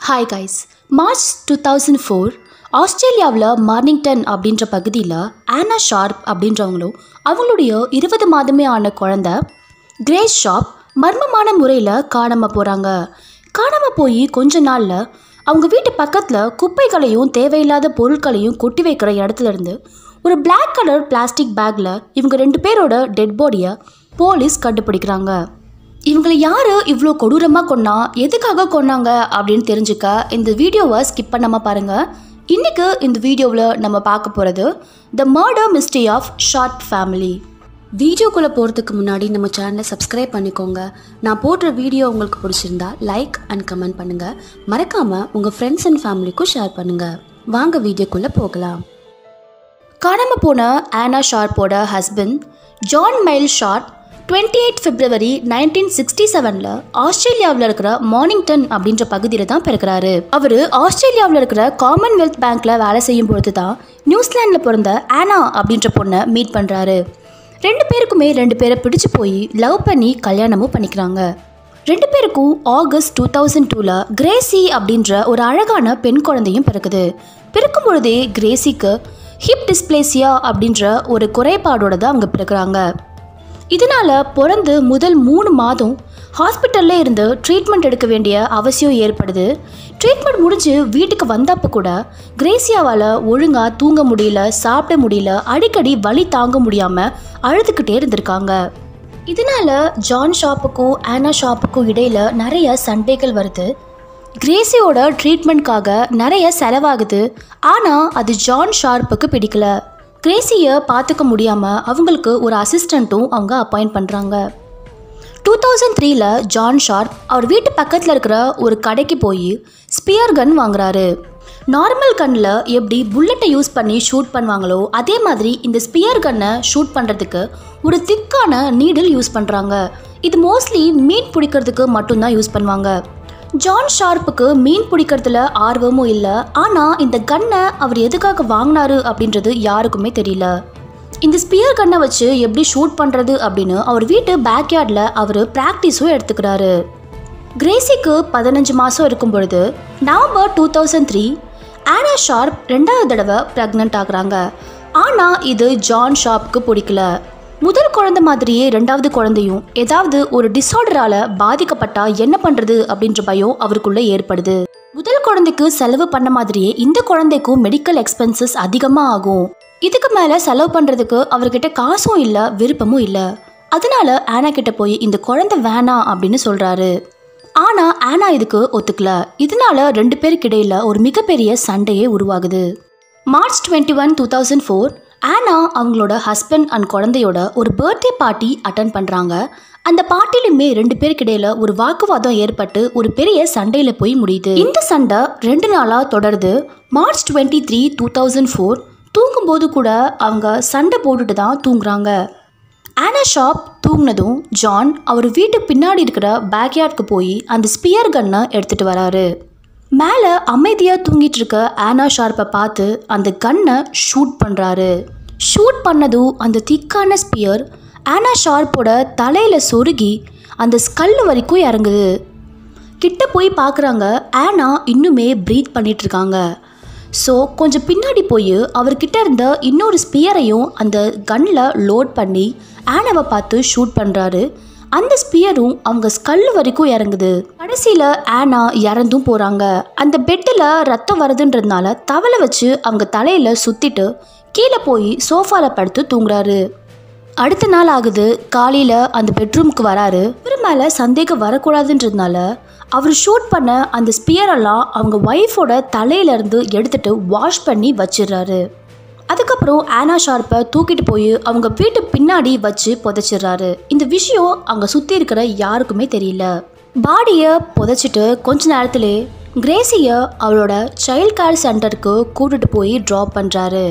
hi guys March two thousand four ஆஸ்திரேலியாவில் Mornington அப்படின்ற பகுதியில் ஆனா ஷார்ப் அப்படின்றவங்களும் அவங்களுடைய இருபது மாதமே ஆன குழந்த கிரேஸ் ஷாப் மர்மமான முறையில் காணாமல் போகிறாங்க காணாமல் போய் கொஞ்ச நாளில் அவங்க வீட்டு பக்கத்தில் குப்பைகளையும் தேவையில்லாத பொருட்களையும் கொட்டி வைக்கிற இடத்துல இருந்து ஒரு Black கலர் பிளாஸ்டிக் பேக்கில் இவங்க ரெண்டு பேரோட டெட் பாடியை போலீஸ் கண்டுபிடிக்கிறாங்க இவங்களை யார் இவ்வளோ கொடூரமாக கொன்னா எதுக்காக கொன்னாங்க அப்படின்னு தெரிஞ்சுக்க இந்த வீடியோவை ஸ்கிப் பண்ணாமல் பாருங்கள் இன்றைக்கு இந்த வீடியோவில் நம்ம பார்க்க போகிறது the murder mystery of Sharp family வீடியோக்குள்ளே போகிறதுக்கு முன்னாடி நம்ம சேனலை சப்ஸ்கிரைப் பண்ணிக்கோங்க நான் போடுற வீடியோ உங்களுக்கு பிடிச்சிருந்தா லைக் அண்ட் கமெண்ட் பண்ணுங்கள் மறக்காமல் உங்கள் ஃப்ரெண்ட்ஸ் அண்ட் ஃபேமிலிக்கும் ஷேர் பண்ணுங்கள் வாங்க வீடியோக்குள்ளே போகலாம் காணாமல் போன ஆனா ஷார்ப்போட husband John Mile Sharp twenty eight பிப்ரவரி நைன்டீன் சிக்ஸ்டி செவனில் ஆஸ்திரேலியாவில் இருக்கிற மார்னிங்டன் அப்படின்ற பகுதியில் தான் பிறக்கிறாரு அவர் ஆஸ்திரேலியாவில் இருக்கிற காமன்வெல்த் பேங்க்கில் வேலை செய்யும் பொழுது தான் நியூசிலாண்டில் பிறந்த ஆனா அப்படின்ற பொண்ணை மீட் பண்ணுறாரு ரெண்டு பேருக்குமே ரெண்டு பேரை பிடிச்சு போய் லவ் பண்ணி கல்யாணமும் பண்ணிக்கிறாங்க ரெண்டு பேருக்கும் ஆகஸ்ட் டூ தௌசண்ட் டூவில் கிரேசி அப்படின்ற ஒரு அழகான பெண் குழந்தையும் பிறக்குது பிறக்கும் பொழுதே கிரேசிக்கு ஹிப் டிஸ்பிளேசியா அப்படின்ற ஒரு குறைபாடோட தான் அவங்க பிறக்கிறாங்க இதனால பிறந்து முதல் மூணு மாதம் ஹாஸ்பிட்டல்ல இருந்து ட்ரீட்மெண்ட் எடுக்க வேண்டிய அவசியம் ஏற்படுது ட்ரீட்மெண்ட் முடிஞ்சு வீட்டுக்கு வந்தப்போ கூட கிரேசியாவால் ஒழுங்காக தூங்க முடியல சாப்பிட முடியல அடிக்கடி வலி தாங்க முடியாமல் அழுதுகிட்டே இருந்திருக்காங்க இதனால ஜான் ஷாப்புக்கும் ஆனா ஷாப்புக்கும் இடையில நிறைய சண்டைகள் வருது கிரேசியோட ட்ரீட்மெண்ட்காக நிறைய செலவாகுது ஆனால் அது ஜான் ஷார்ப்புக்கு பிடிக்கல கிரேசியை பார்த்துக்க முடியாமல் அவங்களுக்கு ஒரு அசிஸ்டண்ட்டும் அவங்க அப்பாயிண்ட் பண்ணுறாங்க டூ தௌசண்ட் த்ரீல ஜான் ஷார்ப் அவர் வீட்டு பக்கத்தில் இருக்கிற ஒரு கடைக்கு போய் ஸ்பியர் கன் வாங்குறாரு நார்மல் கன்னில் எப்படி புல்லட்டை யூஸ் பண்ணி ஷூட் பண்ணுவாங்களோ அதே மாதிரி இந்த ஸ்பியர் கன்னை ஷூட் பண்ணுறதுக்கு ஒரு திக்கான நீடில் யூஸ் பண்ணுறாங்க இது மோஸ்ட்லி மீன் பிடிக்கிறதுக்கு மட்டும்தான் யூஸ் பண்ணுவாங்க ஜான் ஷார்ப்புக்கு மீன் பிடிக்கிறதுல ஆர்வமும் இல்லை ஆனால் இந்த கன்னை அவர் எதுக்காக வாங்கினாரு அப்படின்றது யாருக்குமே தெரியல இந்த ஸ்பியர் கன்னை வச்சு எப்படி ஷூட் பண்ணுறது அப்படின்னு அவர் வீட்டு பேக்யார்டில் அவர் ப்ராக்டிஸும் எடுத்துக்கிறாரு கிரேசிக்கு பதினஞ்சு மாதம் இருக்கும் பொழுது நவம்பர் டூ தௌசண்ட் த்ரீ ஆனா ஷார்ப் ரெண்டாவது தடவை ப்ரெக்னென்ட் ஆகுறாங்க ஆனால் இது ஜான் ஷார்ப்க்கு பிடிக்கல முதல் குழந்தை மாதிரியே ரெண்டாவது குழந்தையும் ஏதாவது ஒரு டிஸார்டரால் பாதிக்கப்பட்டா என்ன பண்ணுறது அப்படின்ற பயம் அவருக்குள்ளே ஏற்படுது முதல் குழந்தைக்கு செலவு பண்ண மாதிரியே இந்த குழந்தைக்கும் மெடிக்கல் எக்ஸ்பென்சஸ் அதிகமாக ஆகும் இதுக்கு மேலே செலவு பண்ணுறதுக்கு அவர்கிட்ட காசும் இல்லை விருப்பமும் இல்லை அதனால ஆனா கிட்ட போய் இந்த குழந்தை வேணாம் அப்படின்னு சொல்கிறாரு ஆனால் ஆனா இதுக்கு ஒத்துக்கல இதனால ரெண்டு பேருக்கு இடையில ஒரு மிகப்பெரிய சண்டையே உருவாகுது March twenty one two thousand four ஆனா அவங்களோட ஹஸ்பண்ட் அண்ட் குழந்தையோட ஒரு பர்த்டே பார்ட்டி அட்டன் பண்ணுறாங்க அந்த பார்ட்டிலுமே ரெண்டு பேருக்கு இடையில ஒரு வாக்குவாதம் ஏற்பட்டு ஒரு பெரிய சண்டையில் போய் முடியுது இந்த சண்டை ரெண்டு நாளாக தொடருது March twenty three two thousand four தூங்கும்போது கூட அவங்க சண்டை போட்டுட்டு தான் தூங்குறாங்க ஆனா ஷாப் தூங்கினதும் ஜான் அவர் வீட்டு பின்னாடி இருக்கிற பேக்யார்டுக்கு போய் அந்த ஸ்பியர் கன்னை எடுத்துட்டு வராரு மேலே அமைதியாக தூங்கிட்டு இருக்க ஆனா ஷார்ப்பை பார்த்து அந்த கன்னை ஷூட் பண்ணுறாரு ஷூட் பண்ணதும் அந்த திக்கான ஸ்பியர் ஆனா ஷார்ப்போட தலையில் சொருகி அந்த ஸ்கல் வரைக்கும் இறங்குது கிட்ட போய் பார்க்குறாங்க ஆனா இன்னுமே ப்ரீத் பண்ணிட்டு இருக்காங்க ஸோ கொஞ்சம் பின்னாடி போய் அவர்கிட்ட இருந்த இன்னொரு ஸ்பியரையும் அந்த கன்னில் லோட் பண்ணி ஆனாவை பார்த்து ஷூட் பண்ணுறாரு அந்த ஸ்பியரும் அவங்க ஸ்கல் வரைக்கும் இறங்குது கடைசியில் ஆனா இறந்தும் போகிறாங்க அந்த பெட்டில் ரத்தம் வருதுன்றதுனால தவளை வச்சு அவங்க தலையில் சுற்றிட்டு கீழே போய் சோஃபாவில் படுத்து தூங்குறாரு அடுத்த நாள் ஆகுது காலையில் அந்த பெட்ரூமுக்கு வராரு இவர் மேலே சந்தேகம் வரக்கூடாதுன்றதுனால அவர் ஷூட் பண்ண அந்த ஸ்பியரெல்லாம் அவங்க ஒய்ஃபோட தலையிலேருந்து எடுத்துட்டு வாஷ் பண்ணி வச்சிடுறாரு அதுக்கப்புறம் ஆனா ஷார்ப்பை தூக்கிட்டு போய் அவங்க வீட்டு பின்னாடி வச்சு புதைச்சிடுறாரு இந்த விஷயம் அங்கே சுற்றி இருக்கிற யாருக்குமே தெரியல பாடியை புதைச்சிட்டு கொஞ்ச நேரத்திலே கிரேசியை அவளோட சைல்ட் கேர் சென்டருக்கு கூட்டிட்டு போய் ட்ராப் பண்ணுறாரு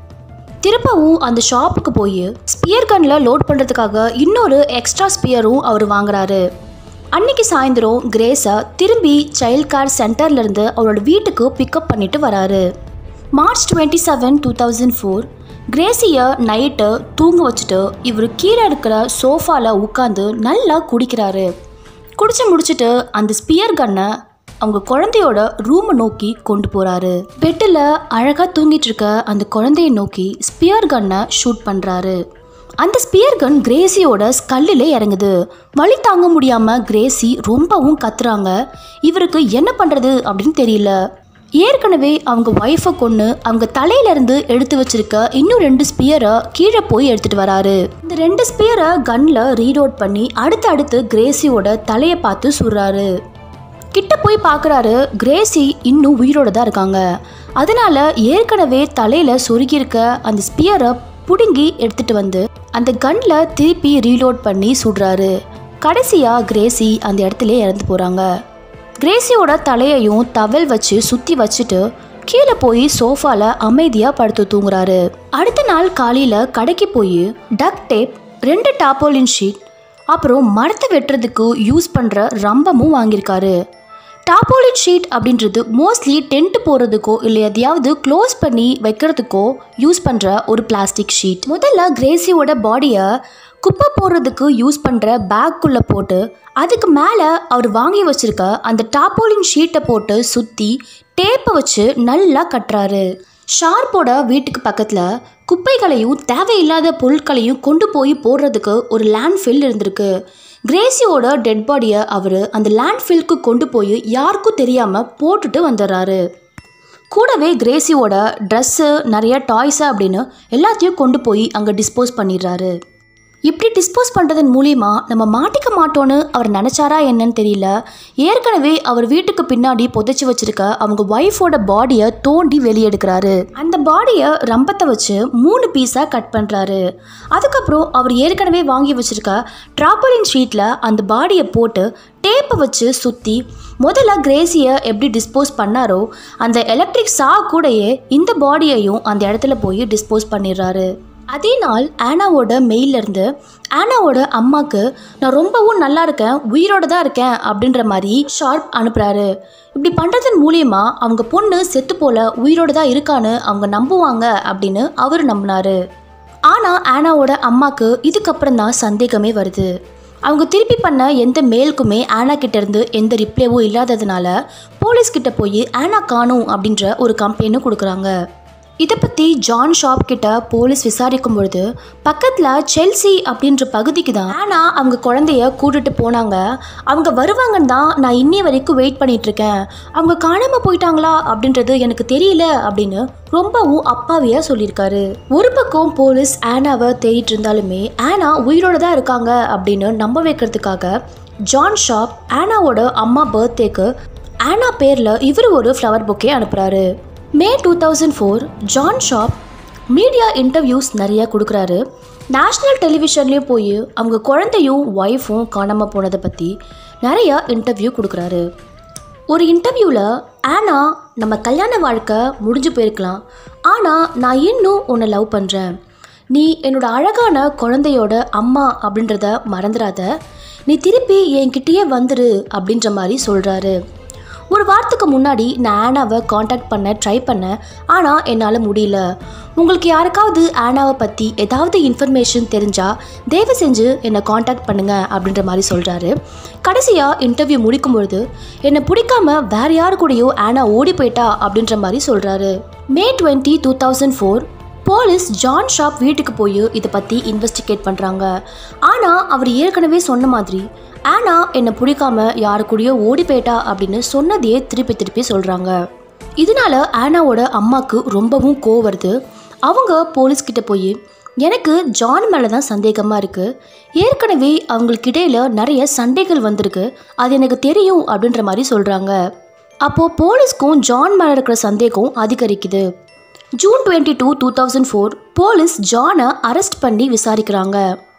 திரும்பவும் அந்த ஷாப்புக்கு போய் ஸ்பியர் கன்னில் லோட் பண்ணுறதுக்காக இன்னொரு எக்ஸ்ட்ரா ஸ்பியரும் அவர் வாங்குறாரு அன்னைக்கு சாயந்தரம் கிரேஸை திரும்பி சைல்ட் கேர் சென்டர்லேருந்து அவரோட வீட்டுக்கு பிக்கப் பண்ணிட்டு வராரு March twenty seven two thousand four கிரேசியை நைட்டு தூங்க வச்சுட்டு இவர் கீழே இருக்கிற சோஃபாவில் உட்காந்து நல்லா குடிக்கிறாரு குடிச்சு முடிச்சுட்டு அந்த ஸ்பியர் கன்னை அவங்க குழந்தையோட ரூமை நோக்கி கொண்டு போறாரு பெட்டில் அழகா தூங்கிட்டு இருக்க அந்த குழந்தையை நோக்கி ஸ்பியர் கன்னை ஷூட் பண்றாரு அந்த ஸ்பியர் கன் கிரேசியோட ஸ்கல்லிலே இறங்குது வலி தாங்க முடியாம கிரேசி ரொம்பவும் கத்துறாங்க இவருக்கு என்ன பண்றது அப்படின்னு தெரியல ஏற்கனவே அவங்க ஒய்ஃபை கொண்டு அவங்க தலையில இருந்து எடுத்து வச்சிருக்க இன்னும் ரெண்டு ஸ்பியரை கீழே போய் எடுத்துட்டு வராரு இந்த ரெண்டு ஸ்பியரை கன்ல ரீலோட் பண்ணி அடுத்து அடுத்து கிரேசியோட தலையை பார்த்து சுடுறாரு கிட்ட போய் பார்க்குறாரு கிரேசி இன்னும் உயிரோட தான் இருக்காங்க அதனால ஏற்கனவே தலையில சொருகியிருக்க அந்த ஸ்பியரை பிடுங்கி எடுத்துட்டு வந்து அந்த கன்ல திருப்பி ரீலோட் பண்ணி சுடுறாரு கடைசியா கிரேசி அந்த இடத்துல இறந்து போறாங்க கிரேசியோட தலையையும் டவல் வச்சு சுத்தி வச்சுட்டு கீழே போய் சோஃபால அமைதியா படுத்து தூங்குறாரு அடுத்த நாள் காலையில கடைக்கு போய் டக் டேப் ரெண்டு டாப்போலின் ஷீட் அப்புறம் மரத்தை வெட்டுறதுக்கு யூஸ் பண்ற ரம்பமும் வாங்கியிருக்காரு டாப்போலின் ஷீட் அப்படின்றது மோஸ்ட்லி டென்ட் போடுறதுக்கோ இல்லை எதையாவது க்ளோஸ் பண்ணி வைக்கிறதுக்கோ யூஸ் பண்ணுற ஒரு பிளாஸ்டிக் ஷீட் முதல்ல கிரேசியோட பாடியை குப்பை போடுறதுக்கு யூஸ் பண்ணுற பேக்குள்ளே போட்டு அதுக்கு மேலே அவர் வாங்கி வச்சிருக்க அந்த டாப்போலின் ஷீட்டை போட்டு சுற்றி டேப்பை வச்சு நல்லா கட்டுறாரு ஷார்ப்போட வீட்டுக்கு பக்கத்தில் குப்பைகளையும் தேவையில்லாத பொருட்களையும் கொண்டு போய் போடுறதுக்கு ஒரு லேண்ட்ஃபில் இருந்திருக்கு கிரேசியோட டெட் பாடியை அவர் அந்த லேண்ட்ஃபில்க்கு கொண்டு போய் யாருக்கும் தெரியாமல் போட்டுட்டு வந்துடுறாரு கூடவே கிரேசியோட ட்ரெஸ்ஸு நிறைய டாய்ஸு அப்படின்னு எல்லாத்தையும் கொண்டு போய் அங்கே டிஸ்போஸ் பண்ணிடுறாரு இப்படி டிஸ்போஸ் பண்ணுறதன் மூலியமா நம்ம மாட்டிக்க மாட்டோன்னு அவர் நினச்சாரா என்னன்னு தெரியல ஏற்கனவே அவர் வீட்டுக்கு பின்னாடி புதைச்சி வச்சிருக்க அவங்க ஒய்ஃபோட பாடியை தோண்டி வெளியெடுக்கிறாரு அந்த பாடியை ரம்பத்தை வச்சு மூணு பீஸாக கட் பண்ணுறாரு அதுக்கப்புறம் அவர் ஏற்கனவே வாங்கி வச்சிருக்க ட்ராப்பரின் ஷீட்டில் அந்த பாடியை போட்டு டேப்பை வச்சு சுற்றி முதல்ல கிரேசியை எப்படி டிஸ்போஸ் பண்ணாரோ அந்த எலக்ட்ரிக் சா கூடயே இந்த பாடியையும் அந்த இடத்துல போய் டிஸ்போஸ் பண்ணிடுறாரு அதே நாள் ஆனாவோட மெயில்ல இருந்து ஆனாவோட அம்மாக்கு நான் ரொம்பவும் நல்லா இருக்கேன் உயிரோட தான் இருக்கேன் அப்படின்ற மாதிரி ஷார்ப் அனுப்புறாரு இப்படி பண்ணுறதன் மூலியமா அவங்க பொண்ணு செத்து போல உயிரோட தான் இருக்கான்னு அவங்க நம்புவாங்க அப்படின்னு அவர் நம்பினாரு ஆனால் ஆனாவோட அம்மாக்கு இதுக்கப்புறம் தான் சந்தேகமே வருது அவங்க திருப்பி பண்ண எந்த மெயிலுக்குமே ஆனா கிட்ட இருந்து எந்த ரிப்ளேவும் இல்லாததுனால போலீஸ் கிட்ட போய் ஆனா காணும் அப்படின்ற ஒரு கம்ப்ளைண்ட்டும் கொடுக்குறாங்க இதை பற்றி ஜான் ஷாப் கிட்ட போலீஸ் விசாரிக்கும் பொழுது பக்கத்தில் செல்சி அப்படின்ற பகுதிக்கு தான் ஆனால் அவங்க குழந்தைய கூட்டிட்டு போனாங்க அவங்க வருவாங்கன்னு தான் நான் இன்னி வரைக்கும் வெயிட் பண்ணிட்டு இருக்கேன் அவங்க காணாமல் போயிட்டாங்களா அப்படின்றது எனக்கு தெரியல அப்படின்னு ரொம்பவும் அப்பாவியாக சொல்லியிருக்காரு ஒரு பக்கம் போலீஸ் ஆனாவை தேடிட்டு இருந்தாலுமே ஆனா உயிரோட தான் இருக்காங்க அப்படின்னு நம்ப வைக்கிறதுக்காக ஜான் ஷாப் ஆனாவோட அம்மா பர்த்டேக்கு ஆனா பேரில் இவர் ஒரு ஃப்ளவர் பொக்கே அனுப்புகிறாரு May two thousand four John Sharp media interviews நிறைய கொடுக்குறாரு நேஷ்னல் டெலிவிஷன்லேயும் போய் அவங்க குழந்தையும் ஒய்ஃபும் காணாமல் போனதை பற்றி நிறைய இன்டர்வியூ கொடுக்குறாரு ஒரு இன்டர்வியூவில் ஆனா நம்ம கல்யாண வாழ்க்கை முடிஞ்சு போயிருக்கலாம் ஆனால் நான் இன்னும் உன்னை லவ் பண்ணுறேன் நீ என்னோட அழகான குழந்தையோட அம்மா அப்படின்றத மறந்துடாத நீ திருப்பி என்கிட்டயே வந்துரு அப்படின்ற மாதிரி சொல்கிறாரு ஒரு வாரத்துக்கு முன்னாடி நான் ஆனாவை காண்டாக்ட் பண்ண ட்ரை பண்ணேன் ஆனால் என்னால் முடியல உங்களுக்கு யாருக்காவது ஆனாவை பற்றி ஏதாவது இன்ஃபர்மேஷன் தெரிஞ்சால் தயவு செஞ்சு என்னை காண்டாக்ட் பண்ணுங்க அப்படின்ற மாதிரி சொல்கிறாரு கடைசியாக இன்டர்வியூ முடிக்கும் பொழுது என்னை பிடிக்காம வேற யாரு கூடயோ ஆனா ஓடி போயிட்டா அப்படின்ற மாதிரி சொல்கிறாரு May twenty two thousand four police John Sharp வீட்டுக்கு போய் இதை பற்றி இன்வெஸ்டிகேட் பண்ணுறாங்க ஆனால் அவர் ஏற்கனவே சொன்ன மாதிரி ஆனா என்னை பிடிக்காம யாரு கூடயோ ஓடி போயிட்டா அப்படின்னு சொன்னதையே திருப்பி திருப்பி சொல்கிறாங்க இதனால ஆனாவோட அம்மாவுக்கு ரொம்பவும் கோவம் வருது அவங்க போலீஸ் கிட்ட போய் எனக்கு ஜான் மேலே தான் சந்தேகமாக இருக்குது ஏற்கனவே அவங்களுக்கு இடையில நிறைய சண்டைகள் வந்திருக்கு அது எனக்கு தெரியும் அப்படின்ற மாதிரி சொல்கிறாங்க அப்போது போலீஸ்க்கும் ஜான் மேலே இருக்கிற சந்தேகம் அதிகரிக்குது June twenty two two thousand four police ஜானை அரெஸ்ட் பண்ணி விசாரிக்கிறாங்க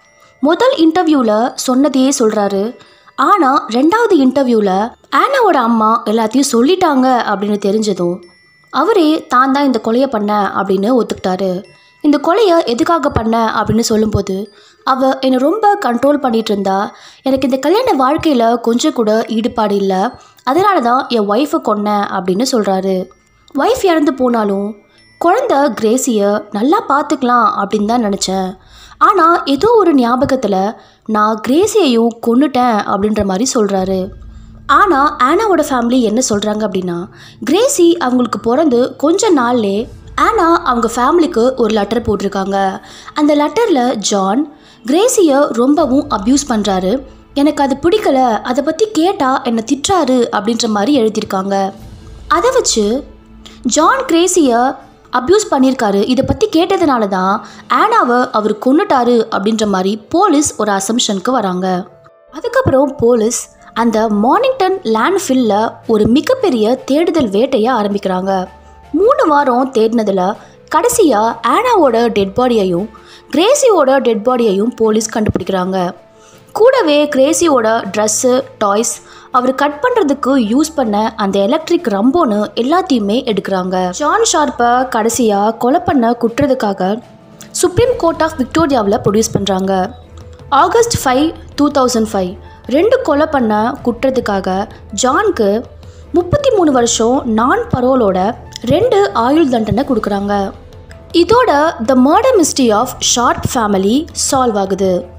முதல் இன்டர்வியூவில் சொன்னதையே சொல்கிறாரு ஆனால் ரெண்டாவது இன்டர்வியூவில் ஆனாவோட அம்மா எல்லாத்தையும் சொல்லிட்டாங்க அப்படின்னு தெரிஞ்சதும் அவரே தான் தான் இந்த கொலையை பண்ண அப்படின்னு ஒத்துக்கிட்டாரு இந்த கொலையை எதுக்காக பண்ண அப்படின்னு சொல்லும்போது அவ என்னை ரொம்ப கண்ட்ரோல் பண்ணிட்டு இருந்தா எனக்கு இந்த கல்யாண வாழ்க்கையில் கொஞ்சம் கூட ஈடுபாடு இல்லை அதனால தான் என் ஒய்ஃபை கொன்னேன் அப்படின்னு சொல்கிறாரு ஒய்ஃப் இறந்து போனாலும் குழந்த கிரேசியை நல்லா பார்த்துக்கலாம் அப்படின்னு தான் நினச்சேன் ஆனால் ஏதோ ஒரு ஞாபகத்தில் நான் கிரேசியையும் கொன்னுட்டேன் அப்படின்ற மாதிரி சொல்கிறாரு ஆனால் ஆனாவோட ஃபேமிலி என்ன சொல்கிறாங்க அப்படின்னா கிரேசி அவங்களுக்கு பிறந்து கொஞ்ச நாள்லே ஆனா அவங்க ஃபேமிலிக்கு ஒரு லெட்டர் போட்டிருக்காங்க அந்த லெட்டரில் ஜான் கிரேசியை ரொம்பவும் அப்யூஸ் பண்ணுறாரு எனக்கு அது பிடிக்கல அதை பற்றி கேட்டால் என்னை திட்டுறாரு அப்படின்ற மாதிரி எழுதியிருக்காங்க அதை வச்சு ஜான் கிரேசியை அப்யூஸ் பண்ணியிருக்காரு இதை பற்றி கேட்டதுனால தான் ஆனாவை அவர் கொன்னுட்டாரு அப்படின்ற மாதிரி போலீஸ் ஒரு அசம்ஷனுக்கு வராங்க அதுக்கப்புறம் போலீஸ் அந்த மார்னிங்டன் லேண்ட்ஃபில்ல ஒரு மிகப்பெரிய தேடுதல் வேட்டையை ஆரம்பிக்கிறாங்க மூணு வாரம் தேடினதில் கடைசியாக ஆனாவோட டெட் பாடியையும் கிரேசியோட டெட் பாடியையும் போலீஸ் கண்டுபிடிக்கிறாங்க கூடவே கிரேசியோட ட்ரெஸ்ஸு டாய்ஸ் அவர் கட் பண்ணுறதுக்கு யூஸ் பண்ண அந்த எலக்ட்ரிக் ரம்போன்னு எல்லாத்தையுமே எடுக்கிறாங்க ஜான் ஷார்ப்பை கடைசியாக கொலை பண்ண குற்றத்துக்காக சுப்ரீம் கோர்ட் ஆஃப் விக்டோரியாவில் ப்ரொடியூஸ் பண்ணுறாங்க August five two thousand five ரெண்டு கொலை பண்ண குற்றத்துக்காக ஜான்க்கு முப்பத்தி மூணு வருஷம் நான் பரோலோட ரெண்டு ஆயுள் தண்டனை கொடுக்குறாங்க இதோட the murder mystery of Sharp family solve ஆகுது